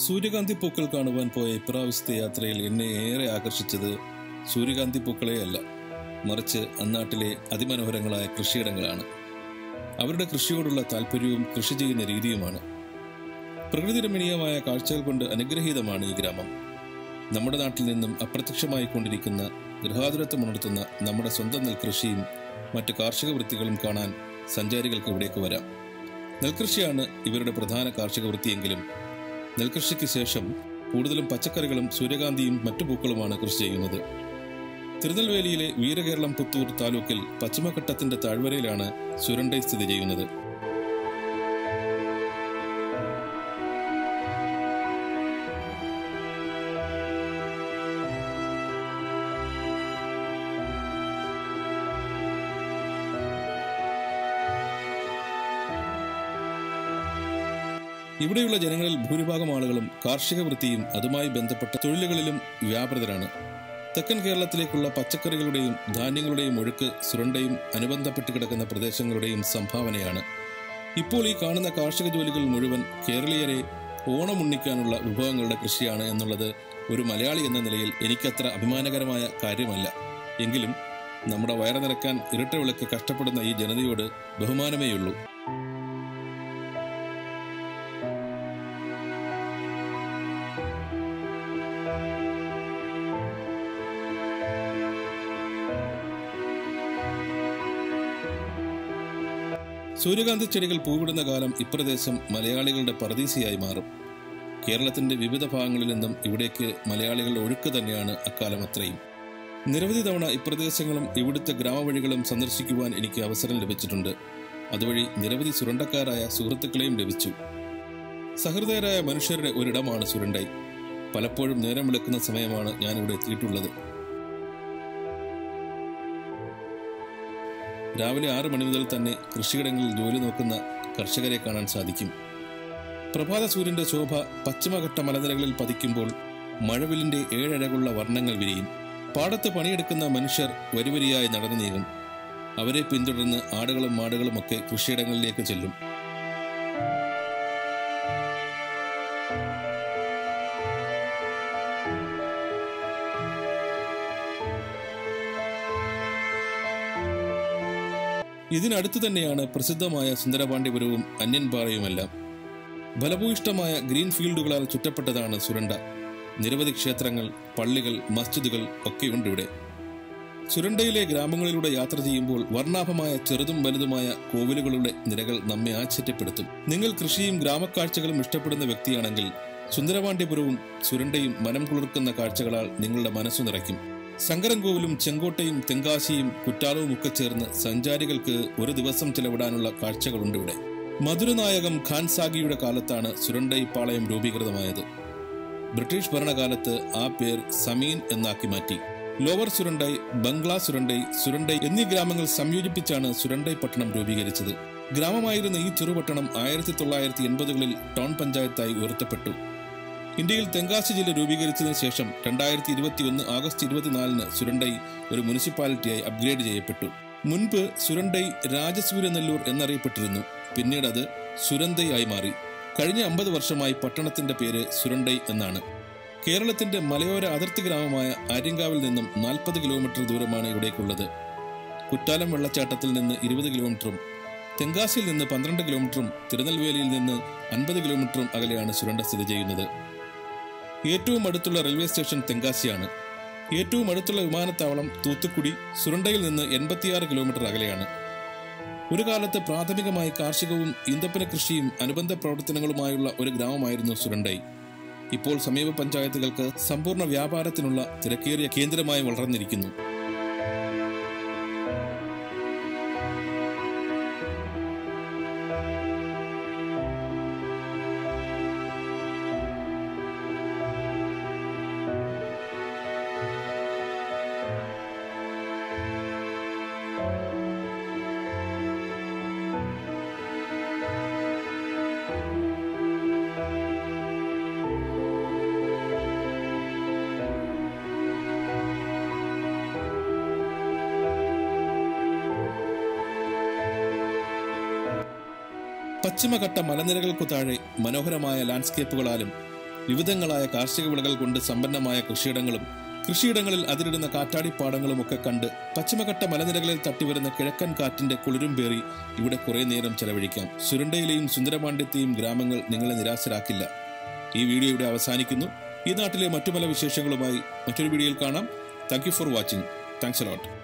സൂര്യകാന്തി പൂക്കൾ കാണുവാൻ പോയ ഇപ്രാവശ്യത്തെ യാത്രയിൽ എന്നെ ഏറെ ആകർഷിച്ചത് സൂര്യകാന്തി പൂക്കളെയല്ല മറിച്ച് അന്നാട്ടിലെ അതിമനോഹരങ്ങളായ കൃഷിയിടങ്ങളാണ് അവരുടെ കൃഷിയോടുള്ള താല്പര്യവും കൃഷി ചെയ്യുന്ന രീതിയുമാണ് പ്രകൃതി രമണീയമായ കാഴ്ചകൾ കൊണ്ട് അനുഗ്രഹീതമാണ് ഈ ഗ്രാമം നമ്മുടെ നാട്ടിൽ നിന്നും അപ്രത്യക്ഷമായി കൊണ്ടിരിക്കുന്ന ഗൃഹാതുരത്വമുണർത്തുന്ന നമ്മുടെ സ്വന്തം നെൽകൃഷിയും മറ്റ് കാർഷിക വൃത്തികളും കാണാൻ സഞ്ചാരികൾക്ക് ഇവിടേക്ക് വരാം നെൽകൃഷിയാണ് ഇവരുടെ പ്രധാന കാർഷിക വൃത്തിയെങ്കിലും നെൽകൃഷിക്ക് ശേഷം കൂടുതലും പച്ചക്കറികളും സൂര്യകാന്തിയും മറ്റു പൂക്കളുമാണ് കൃഷി ചെയ്യുന്നത് തിരുനെൽവേലിയിലെ വീരകേരളം പുത്തൂർ താലൂക്കിൽ പശ്ചിമഘട്ടത്തിന്റെ താഴ്വരയിലാണ് സുരണ്ടൈ സ്ഥിതി ചെയ്യുന്നത് ഇവിടെയുള്ള ജനങ്ങളിൽ ഭൂരിഭാഗം ആളുകളും കാർഷിക വൃത്തിയും അതുമായി ബന്ധപ്പെട്ട തൊഴിലുകളിലും വ്യാപൃതരാണ് തെക്കൻ കേരളത്തിലേക്കുള്ള പച്ചക്കറികളുടെയും ധാന്യങ്ങളുടെയും ഒഴുക്ക് സുരണ്ടയും അനുബന്ധപ്പെട്ട് കിടക്കുന്ന പ്രദേശങ്ങളുടെയും സംഭാവനയാണ് ഇപ്പോൾ ഈ കാണുന്ന കാർഷിക ജോലികൾ മുഴുവൻ കേരളീയരെ ഓണമുണ്ണിക്കാനുള്ള വിഭവങ്ങളുടെ കൃഷിയാണ് എന്നുള്ളത് ഒരു മലയാളി എന്ന നിലയിൽ എനിക്കത്ര അഭിമാനകരമായ കാര്യമല്ല എങ്കിലും നമ്മുടെ വയറ് നിറക്കാൻ ഇരട്ട വിളക്ക് കഷ്ടപ്പെടുന്ന ഈ ജനതയോട് ബഹുമാനമേയുള്ളൂ സൂര്യകാന്തി ചെടികൾ പൂവിടുന്ന കാലം ഇപ്രദേശം മലയാളികളുടെ പറദീസിയായി മാറും കേരളത്തിന്റെ വിവിധ ഭാഗങ്ങളിൽ നിന്നും ഇവിടേക്ക് മലയാളികളുടെ ഒഴുക്ക് തന്നെയാണ് അക്കാലം അത്രയും നിരവധി തവണ ഇപ്രദേശങ്ങളും ഇവിടുത്തെ ഗ്രാമവഴികളും സന്ദർശിക്കുവാൻ എനിക്ക് അവസരം ലഭിച്ചിട്ടുണ്ട് അതുവഴി നിരവധി സുരണ്ടക്കാരായ സുഹൃത്തുക്കളെയും ലഭിച്ചു സഹൃദയരായ മനുഷ്യരുടെ ഒരിടമാണ് സുരണ്ടൈ പലപ്പോഴും നേരം വിളക്കുന്ന സമയമാണ് ഞാൻ ഇവിടെ എത്തിയിട്ടുള്ളത് രാവിലെ ആറ് മണി മുതൽ തന്നെ കൃഷിയിടങ്ങളിൽ ജോലി നോക്കുന്ന കർഷകരെ കാണാൻ സാധിക്കും പ്രഭാത സൂര്യന്റെ ശോഭ പശ്ചിമഘട്ട മലനിരകളിൽ പതിക്കുമ്പോൾ മഴവിലിന്റെ ഏഴഴകുള്ള വർണ്ണങ്ങൾ വിരിയും പാടത്ത് പണിയെടുക്കുന്ന മനുഷ്യർ വരിവരിയായി നടന്നു നീങ്ങും അവരെ പിന്തുടർന്ന് ആടുകളും മാടുകളും ഒക്കെ കൃഷിയിടങ്ങളിലേക്ക് ചെല്ലും ഇതിനടുത്ത് തന്നെയാണ് പ്രസിദ്ധമായ സുന്ദരപാണ്ഡ്യപുരവും അന്യൻപാറയുമെല്ലാം ഫലഭൂയിഷ്ടമായ ഗ്രീൻ ഫീൽഡുകളാൽ ചുറ്റപ്പെട്ടതാണ് സുരണ്ട നിരവധി ക്ഷേത്രങ്ങൾ പള്ളികൾ മസ്ജിദുകൾ ഒക്കെയുണ്ട് ഇവിടെ സുരണ്ടയിലെ ഗ്രാമങ്ങളിലൂടെ യാത്ര ചെയ്യുമ്പോൾ വർണ്ണാഭമായ ചെറുതും വലുതുമായ കോവിലുകളുടെ നിരകൾ നമ്മെ ആശ്ചര്യപ്പെടുത്തും നിങ്ങൾ കൃഷിയും ഗ്രാമക്കാഴ്ചകളും ഇഷ്ടപ്പെടുന്ന വ്യക്തിയാണെങ്കിൽ സുന്ദരപാണ്ഡ്യപുരവും സുരണ്ടയും മനം കുളിർക്കുന്ന കാഴ്ചകളാൽ നിങ്ങളുടെ മനസ്സു നിറയ്ക്കും ശങ്കരൻകോവിലും ചെങ്കോട്ടയും തെങ്കാശിയും കുറ്റാലവും ഒക്കെ ചേർന്ന് സഞ്ചാരികൾക്ക് ഒരു ദിവസം ചെലവിടാനുള്ള കാഴ്ചകളുണ്ട് ഇവിടെ മധുരനായകം ഖാൻ സാഗിയുടെ കാലത്താണ് സുരണ്ടൈ പാളയം രൂപീകൃതമായത് ബ്രിട്ടീഷ് ഭരണകാലത്ത് ആ പേർ സമീൻ എന്നാക്കി മാറ്റി ലോവർ സുരണ്ടൈ ബംഗ്ലാ സുരണ്ടൈ സുരണ്ടൈ എന്നീ ഗ്രാമങ്ങൾ സംയോജിപ്പിച്ചാണ് സുരണ്ടൈ പട്ടണം രൂപീകരിച്ചത് ഗ്രാമമായിരുന്ന ഈ ചെറുപട്ടണം ആയിരത്തി തൊള്ളായിരത്തി എൺപതുകളിൽ ടൗൺ പഞ്ചായത്തായി ഉയർത്തപ്പെട്ടു ഇന്ത്യയിൽ തെങ്കാശി ജില്ല രൂപീകരിച്ചതിന് ശേഷം രണ്ടായിരത്തി ഇരുപത്തിയൊന്ന് ആഗസ്റ്റ് ഇരുപത്തിനാലിന് സുരണ്ടൈ ഒരു മുനിസിപ്പാലിറ്റിയായി അപ്ഗ്രേഡ് ചെയ്യപ്പെട്ടു മുൻപ് സുരണ്ടൈ രാജസൂര്യനെല്ലൂർ എന്നറിയപ്പെട്ടിരുന്നു പിന്നീട് അത് സുരന്തൈ ആയി മാറി കഴിഞ്ഞ അമ്പത് വർഷമായി പട്ടണത്തിന്റെ പേര് സുരണ്ടൈ എന്നാണ് കേരളത്തിന്റെ മലയോര അതിർത്തി ഗ്രാമമായ ആര്യങ്കാവിൽ നിന്നും നാൽപ്പത് കിലോമീറ്റർ ദൂരമാണ് ഇവിടേക്കുള്ളത് കുറ്റാലം വെള്ളച്ചാട്ടത്തിൽ നിന്ന് ഇരുപത് കിലോമീറ്ററും തെങ്കാശിയിൽ നിന്ന് പന്ത്രണ്ട് കിലോമീറ്ററും തിരുനെൽവേലിയിൽ നിന്ന് അൻപത് കിലോമീറ്ററും അകലെയാണ് സുരണ്ട സ്ഥിതി ചെയ്യുന്നത് ഏറ്റവും അടുത്തുള്ള റെയിൽവേ സ്റ്റേഷൻ തെങ്കാശിയാണ് ഏറ്റവും അടുത്തുള്ള വിമാനത്താവളം തൂത്തുക്കുടി സുരണ്ടയിൽ നിന്ന് എൺപത്തിയാറ് കിലോമീറ്റർ അകലെയാണ് ഒരു കാലത്ത് പ്രാഥമികമായി കാർഷികവും ഈന്തപ്പന കൃഷിയും അനുബന്ധ പ്രവർത്തനങ്ങളുമായുള്ള ഒരു ഗ്രാമമായിരുന്നു സുരണ്ടൈ ഇപ്പോൾ സമീപ പഞ്ചായത്തുകൾക്ക് സമ്പൂർണ്ണ വ്യാപാരത്തിനുള്ള തിരക്കേറിയ കേന്ദ്രമായി വളർന്നിരിക്കുന്നു പശ്ചിമഘട്ട മലനിരകൾക്കു താഴെ മനോഹരമായ ലാൻഡ്സ്കേപ്പുകളാലും വിവിധങ്ങളായ കാർഷിക വിളകൾ കൊണ്ട് സമ്പന്നമായ കൃഷിയിടങ്ങളും കൃഷിയിടങ്ങളിൽ അതിരിടുന്ന കാറ്റാടിപ്പാടങ്ങളും ഒക്കെ കണ്ട് പശ്ചിമഘട്ട മലനിരകളിൽ തട്ടിവരുന്ന കിഴക്കൻ കാറ്റിന്റെ കുളിരും പേറി ഇവിടെ കുറെ നേരം ചെലവഴിക്കാം സുരണ്ടയിലെയും സുന്ദരപാണ്ഡ്യത്തെയും ഗ്രാമങ്ങൾ നിങ്ങളെ നിരാശരാക്കില്ല ഈ വീഡിയോ ഇവിടെ അവസാനിക്കുന്നു ഈ നാട്ടിലെ മറ്റു പല വിശേഷങ്ങളുമായി മറ്റൊരു വീഡിയോയിൽ കാണാം thank you for watching thanks lot